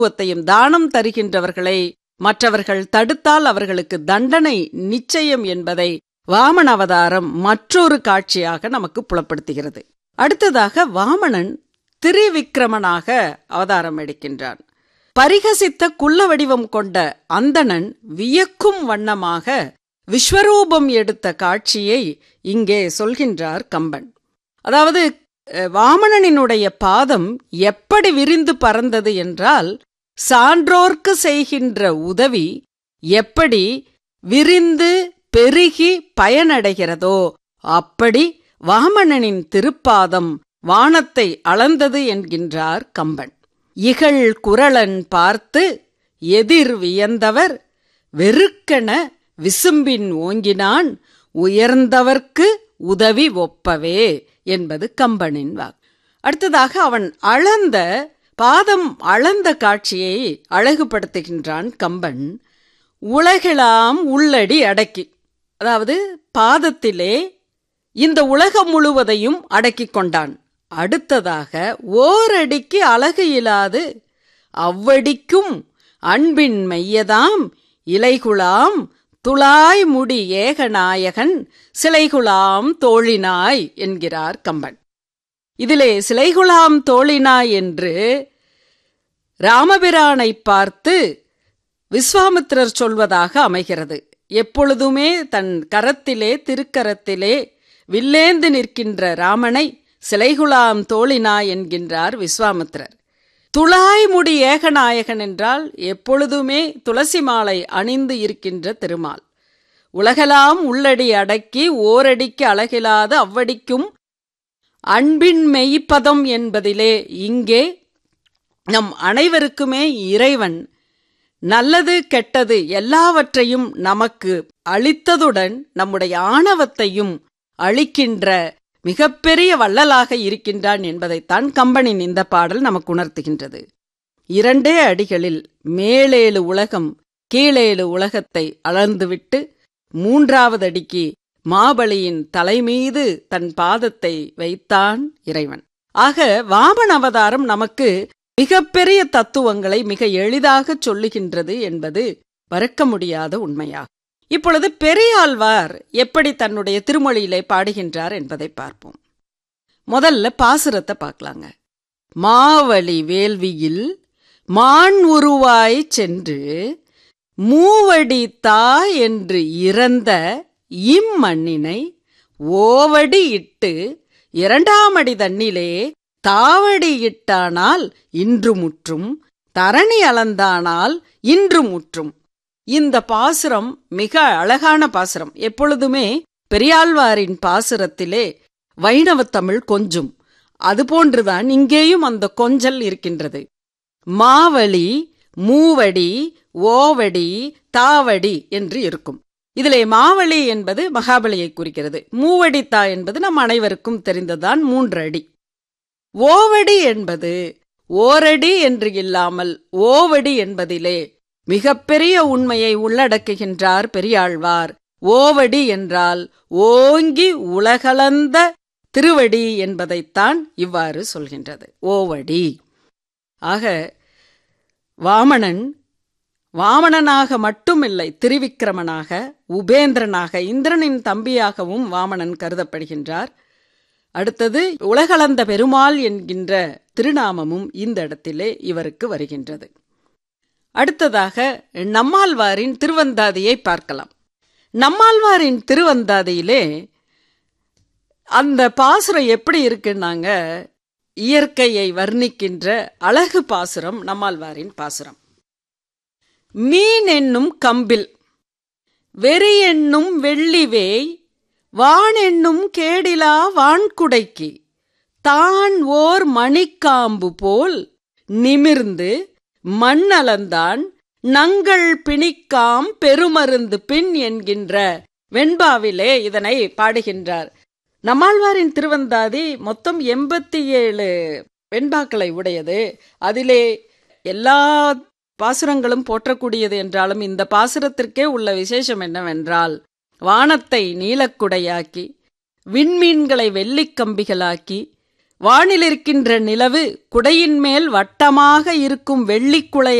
தத்துவத்தையும் தானம் தருகின்றவர்களை மற்றவர்கள் தடுத்தால் அவர்களுக்கு தண்டனை நிச்சயம் என்பதை வாமன அவதாரம் மற்றொரு காட்சியாக நமக்கு புலப்படுத்துகிறது அடுத்ததாக வாமனன் திரிவிக்ரமனாக அவதாரம் எடுக்கின்றான் பரிகசித்த குள்ள வடிவம் கொண்ட அந்தணன் வியக்கும் வண்ணமாக விஸ்வரூபம் எடுத்த காட்சியை இங்கே சொல்கின்றார் கம்பன் அதாவது அஹ், வாமனனினுடைய பாதம் எப்படி விரிந்து பறந்தது என்றால் சான்றோர்க்கு செய்கின்ற உதவி எப்படி விரிந்து பெருகி பயனடைகிறதோ அப்படி வாமனனின் திருப்பாதம் வானத்தை அளந்தது என்கின்றார் கம்பன் இகழ் குரலன் பார்த்து எதிர் வியந்தவர் வெறுக்கென விசும்பின் ஓங்கினான் உயர்ந்தவர்க்கு உதவி ஒப்பவே என்பது கம்பனின் வாக்கு அடுத்ததாக அவன் அளந்த பாதம் அளந்த காட்சியை அழகுபடுத்துகின்றான் கம்பன் உலகெல்லாம் உள்ளடி அடக்கி அதாவது பாதத்திலே இந்த உலகம் முழுவதையும் அடக்கிக் கொண்டான் அடுத்ததாக ஓரடிக்கு அழகு இல்லாது அவ்வடிக்கும் அன்பின் மையதாம் இலைகுலாம் துளாய் முடி ஏகநாயகன் சிலைகுலாம் தோழினாய் என்கிறார் கம்பன் இதிலே சிலைகுலாம் தோழினாய் என்று ராமபிரானை பார்த்து விஸ்வாமித்திரர் சொல்வதாக அமைகிறது எப்பொழுதுமே தன் கரத்திலே திருக்கரத்திலே வில்லேந்து நிற்கின்ற ராமனை சிலைகுலாம் தோழினாய் என்கின்றார் விஸ்வாமித்திரர் துளாய் முடி ஏகநாயகன் என்றால் எப்பொழுதுமே துளசி மாலை அணிந்து இருக்கின்ற திருமால் உலகெல்லாம் உள்ளடி அடக்கி ஓரடிக்கு அழகிலாது அவ்வடிக்கும் அன்பின் மெய்ப்பதம் என்பதிலே இங்கே நம் அனைவருக்குமே இறைவன் நல்லது கெட்டது எல்லாவற்றையும் நமக்கு அளித்ததுடன் நம்முடைய ஆணவத்தையும் அளிக்கின்ற மிகப்பெரிய வள்ளலாக இருக்கின்றான் என்பதைத்தான் கம்பனின் இந்த பாடல் நமக்கு உணர்த்துகின்றது இரண்டே அடிகளில் மேலேழு உலகம் கீழேழு உலகத்தை அளந்துவிட்டு மூன்றாவது அடிக்கு மாபலியின் தலைமீது தன் பாதத்தை வைத்தான் இறைவன் ஆக வாமன் அவதாரம் நமக்கு மிகப்பெரிய தத்துவங்களை மிக எளிதாக சொல்லுகின்றது என்பது மறக்க முடியாத உண்மையாகும் இப்பொழுது பெரியாழ்வார் எப்படி தன்னுடைய திருமொழியிலே பாடுகின்றார் என்பதை பார்ப்போம் முதல்ல பாசுரத்தை பார்க்கலாங்க மாவழி வேள்வியில் மான் உருவாய் சென்று மூவடி தா என்று இறந்த இம்மண்ணினை ஓவடி இட்டு இரண்டாமடி தண்ணிலே தாவடி இட்டானால் இன்று முற்றும் தரணி அளந்தானால் இன்று முற்றும் இந்த பாசுரம் மிக அழகான பாசுரம் எப்பொழுதுமே பெரியாழ்வாரின் பாசுரத்திலே வைணவத் தமிழ் கொஞ்சும் அதுபோன்றுதான் இங்கேயும் அந்த கொஞ்சல் இருக்கின்றது மாவழி மூவடி ஓவடி தாவடி என்று இருக்கும் இதிலே மாவழி என்பது மகாபலியை குறிக்கிறது மூவடி தா என்பது நம் அனைவருக்கும் தெரிந்ததான் மூன்று அடி ஓவடி என்பது ஓரடி என்று இல்லாமல் ஓவடி என்பதிலே மிகப்பெரிய உண்மையை உள்ளடக்குகின்றார் பெரியாழ்வார் ஓவடி என்றால் ஓங்கி உலகளந்த திருவடி என்பதைத்தான் இவ்வாறு சொல்கின்றது ஓவடி ஆக வாமணன் வாமணனாக மட்டுமில்லை திரிவிக்கிரமனாக உபேந்திரனாக இந்திரனின் தம்பியாகவும் வாமணன் கருதப்படுகின்றார் அடுத்தது உலகளந்த பெருமாள் என்கின்ற திருநாமமும் இந்த இடத்திலே இவருக்கு வருகின்றது அடுத்ததாக நம்மாழ்வாரின் திருவந்தாதியை பார்க்கலாம் நம்மாழ்வாரின் திருவந்தாதியிலே அந்த பாசுரம் எப்படி இருக்குன்னாங்க இயற்கையை வர்ணிக்கின்ற அழகு பாசுரம் நம்மாழ்வாரின் பாசுரம் மீன் என்னும் கம்பில் வெறி என்னும் வெள்ளிவேய் வான் என்னும் கேடிலா வான்குடைக்கு தான் ஓர் மணிக்காம்பு போல் நிமிர்ந்து மண்ணளந்தான் நங்கள் பிணிக்காம் பெருமருந்து பின் என்கின்ற வெண்பாவிலே இதனை பாடுகின்றார் நம்மாழ்வாரின் திருவந்தாதி மொத்தம் எண்பத்தி ஏழு வெண்பாக்களை உடையது அதிலே எல்லா பாசுரங்களும் போற்றக்கூடியது என்றாலும் இந்த பாசுரத்திற்கே உள்ள விசேஷம் என்னவென்றால் வானத்தை நீலக்குடையாக்கி விண்மீன்களை வெள்ளிக் கம்பிகளாக்கி வானிலிருக்கின்ற நிலவு குடையின் மேல் வட்டமாக இருக்கும் வெள்ளிக்குளையை